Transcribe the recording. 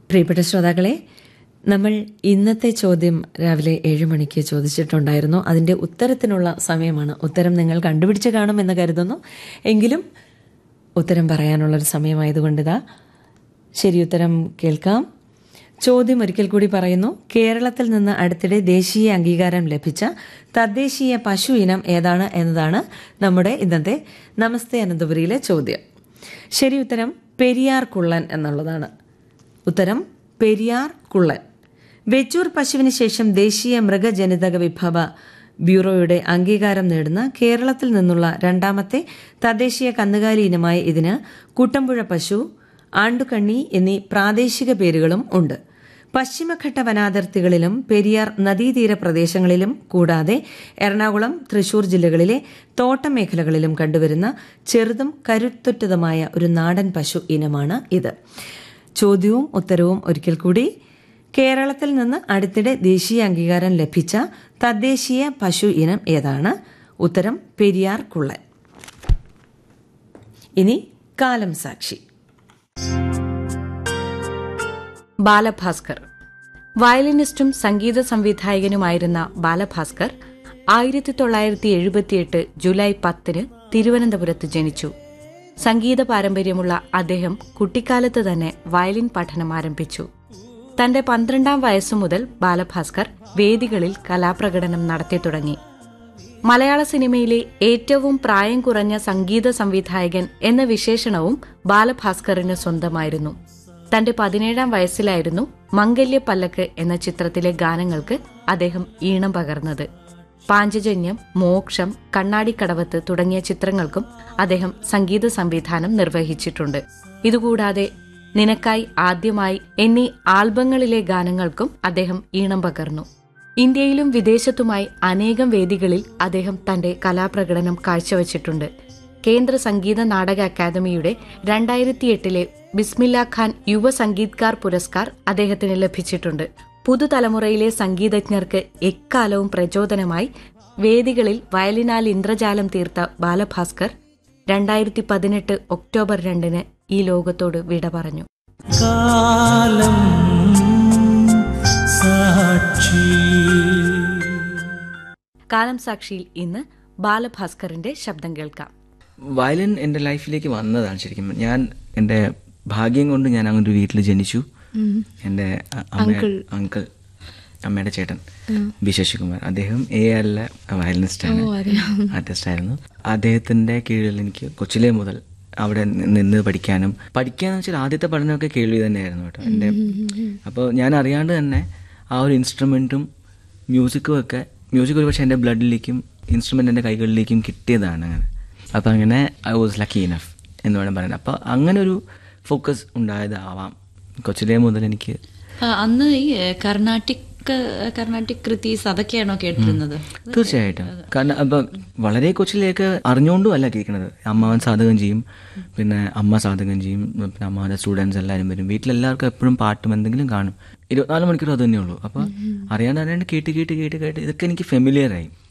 പ്രിയപ്പെട്ട ശ്രോതാക്കളെ നമ്മൾ ഇന്നത്തെ ചോദ്യം രാവിലെ ഏഴ് മണിക്ക് ചോദിച്ചിട്ടുണ്ടായിരുന്നു അതിൻ്റെ ഉത്തരത്തിനുള്ള സമയമാണ് ഉത്തരം നിങ്ങൾ കണ്ടുപിടിച്ച് കാണുമെന്ന് കരുതുന്നു എങ്കിലും ഉത്തരം പറയാനുള്ളൊരു സമയമായതുകൊണ്ടിതാ ശരി ഉത്തരം കേൾക്കാം ചോദ്യം ഒരിക്കൽ കൂടി പറയുന്നു കേരളത്തിൽ നിന്ന് അടുത്തിടെ ദേശീയ അംഗീകാരം ലഭിച്ച തദ്ദേശീയ പശു ഇനം ഏതാണ് എന്നതാണ് നമ്മുടെ ഇന്നത്തെ നമസ്തേ അനന്തപുരിയിലെ ചോദ്യം ശരി ഉത്തരം പെരിയാർ കുള്ളൻ എന്നുള്ളതാണ് ഉത്തരം പെരിയാർ കുള്ളൻ വെച്ചൂർ പശുവിന് ശേഷം ദേശീയ മൃഗജനിതക വിഭവ ബ്യൂറോയുടെ അംഗീകാരം നേടുന്ന കേരളത്തിൽ നിന്നുള്ള രണ്ടാമത്തെ തദ്ദേശീയ കന്നുകാലി ഇനമായ ഇതിന് കുട്ടമ്പുഴ പശു ആണ്ടുകണ്ണി എന്നീ പ്രാദേശിക പേരുകളും ഉണ്ട് പശ്ചിമഘട്ട വനാതിർത്തികളിലും പെരിയാർ നദീതീര പ്രദേശങ്ങളിലും കൂടാതെ എറണാകുളം തൃശൂർ ജില്ലകളിലെ തോട്ടമേഖലകളിലും കണ്ടുവരുന്ന ചെറുതും കരുത്തുറ്റതുമായ ഒരു നാടൻ പശു ഇനമാണ് ഇത് ചോദ്യവും ഉത്തരവും ഒരിക്കൽ കൂടി കേരളത്തിൽ നിന്ന് അടുത്തിടെ ദേശീയ അംഗീകാരം ലഭിച്ച തദ്ദേശീയ പശു ഇനം ഏതാണ് ഉത്തരം പെരിയാർ കുള്ളൻ ഇനി കാലം സാക്ഷി ബാലഭാസ്കർ വയലിനിസ്റ്റും സംഗീത സംവിധായകനുമായിരുന്ന ബാലഭാസ്കർ ആയിരത്തി തൊള്ളായിരത്തി എഴുപത്തിയെട്ട് ജൂലൈ പത്തിന് തിരുവനന്തപുരത്ത് ജനിച്ചു സംഗീത പാരമ്പര്യമുള്ള അദ്ദേഹം കുട്ടിക്കാലത്ത് തന്നെ വയലിൻ പഠനം ആരംഭിച്ചു തന്റെ പന്ത്രണ്ടാം വയസ്സു മുതൽ ബാലഭാസ്കർ വേദികളിൽ കലാപ്രകടനം നടത്തി തുടങ്ങി മലയാള സിനിമയിലെ ഏറ്റവും പ്രായം കുറഞ്ഞ സംഗീത സംവിധായകൻ എന്ന വിശേഷണവും ബാലഭാസ്കറിന് സ്വന്തമായിരുന്നു തന്റെ പതിനേഴാം വയസ്സിലായിരുന്നു മംഗല്യ പല്ലക്ക് എന്ന ചിത്രത്തിലെ ഗാനങ്ങൾക്ക് അദ്ദേഹം ഈണം പകർന്നത് പാഞ്ചജന്യം മോക്ഷം കണ്ണാടിക്കടവത്ത് തുടങ്ങിയ ചിത്രങ്ങൾക്കും അദ്ദേഹം സംഗീത സംവിധാനം നിർവഹിച്ചിട്ടുണ്ട് ഇതുകൂടാതെ നിനക്കായി ആദ്യമായി എന്നീ ആൽബങ്ങളിലെ ഗാനങ്ങൾക്കും അദ്ദേഹം ഈണം പകർന്നു ഇന്ത്യയിലും വിദേശത്തുമായി അനേകം വേദികളിൽ അദ്ദേഹം തന്റെ കലാപ്രകടനം കാഴ്ചവച്ചിട്ടുണ്ട് കേന്ദ്ര സംഗീത നാടക അക്കാദമിയുടെ രണ്ടായിരത്തിയെട്ടിലെ ബിസ്മില്ല ഖാൻ യുവ സംഗീത്കാർ പുരസ്കാർ അദ്ദേഹത്തിന് ലഭിച്ചിട്ടുണ്ട് പുതുതലമുറയിലെ സംഗീതജ്ഞർക്ക് എക്കാലവും പ്രചോദനമായി വേദികളിൽ വയലിനാൽ ഇന്ദ്രജാലം തീർത്ത ബാലഭാസ്കർ രണ്ടായിരത്തി പതിനെട്ട് ഒക്ടോബർ രണ്ടിന് ഈ ലോകത്തോട് വിട പറഞ്ഞു കാലം സാക്ഷി കാലം സാക്ഷിയിൽ ഇന്ന് ബാലഭാസ്കറിന്റെ ശബ്ദം കേൾക്കാം വയലിൻ എൻ്റെ ലൈഫിലേക്ക് വന്നതാണ് ശരിക്കും ഞാൻ എൻ്റെ ഭാഗ്യം കൊണ്ട് ഞാൻ അങ്ങനെ ഒരു വീട്ടിൽ ജനിച്ചു എൻ്റെ അ- അമ്മ അങ്കിൾ അമ്മയുടെ ചേട്ടൻ ബി ശശികുമാർ അദ്ദേഹം എ ആറിലെ വയലിനിസ്റ്റാണ് ആർട്ടിസ്റ്റ് ആയിരുന്നു അദ്ദേഹത്തിൻ്റെ കീഴിൽ എനിക്ക് കൊച്ചിലെ മുതൽ അവിടെ നി- നിന്ന് പഠിക്കാനും പഠിക്കാന്ന് വെച്ചാൽ ആദ്യത്തെ പഠനമൊക്കെ കേൾവി തന്നെയായിരുന്നു കേട്ടോ എൻ്റെ അപ്പോൾ ഞാൻ അറിയാണ്ട് തന്നെ ആ ഒരു ഇൻസ്ട്രുമെൻറ്റും മ്യൂസിക്കും ഒക്കെ മ്യൂസിക് ഒരു പക്ഷേ എൻ്റെ ബ്ലഡിലേക്കും ഇൻസ്ട്രുമെൻ്റ് എൻ്റെ കൈകളിലേക്കും കിട്ടിയതാണ് അങ്ങനെ അപ്പം അങ്ങനെ ഐ വാസ് ലക്കി ഇനഫ് എന്ന് വേണം പറയാൻ അപ്പോൾ അങ്ങനെ ഒരു ഫോക്കസ് ഉണ്ടായതാവാം കൊച്ചിലേ മുതൽ എനിക്ക് ആ, അന്ന് ഈ ഏഹ്, കർണാട്ടിക് ഏഹ്, കർണാട്ടിക് കൃതീസ് അതൊക്കെയാണോ കേട്ടിരുന്നത് തീർച്ചയായിട്ടും കാരണം അപ്പം വളരെ കൊച്ചിലേക്ക് അറിഞ്ഞുകൊണ്ടും അല്ല കേൾക്കുന്നത് അമ്മാവൻ സാധകം ചെയ്യും പിന്നെ അമ്മ സാധകം ചെയ്യും പിന്നെ അമ്മാവൻ്റെ സ്റ്റുഡൻസ് എല്ലാവരും വരും വീട്ടിലെല്ലാവർക്കും എപ്പോഴും പാട്ടും എന്തെങ്കിലും കാണും ഇരുപത്തിനാല് മണിക്കൂർ അത് തന്നെയുള്ളൂ അപ്പോൾ അറിയാണ്ട് അറിയാണ്ട് കേട്ട് കേട്ട് കേട്ട് കേട്ട് ഇതൊക്കെ എനിക്ക് ഫെമിലിയർ ആയി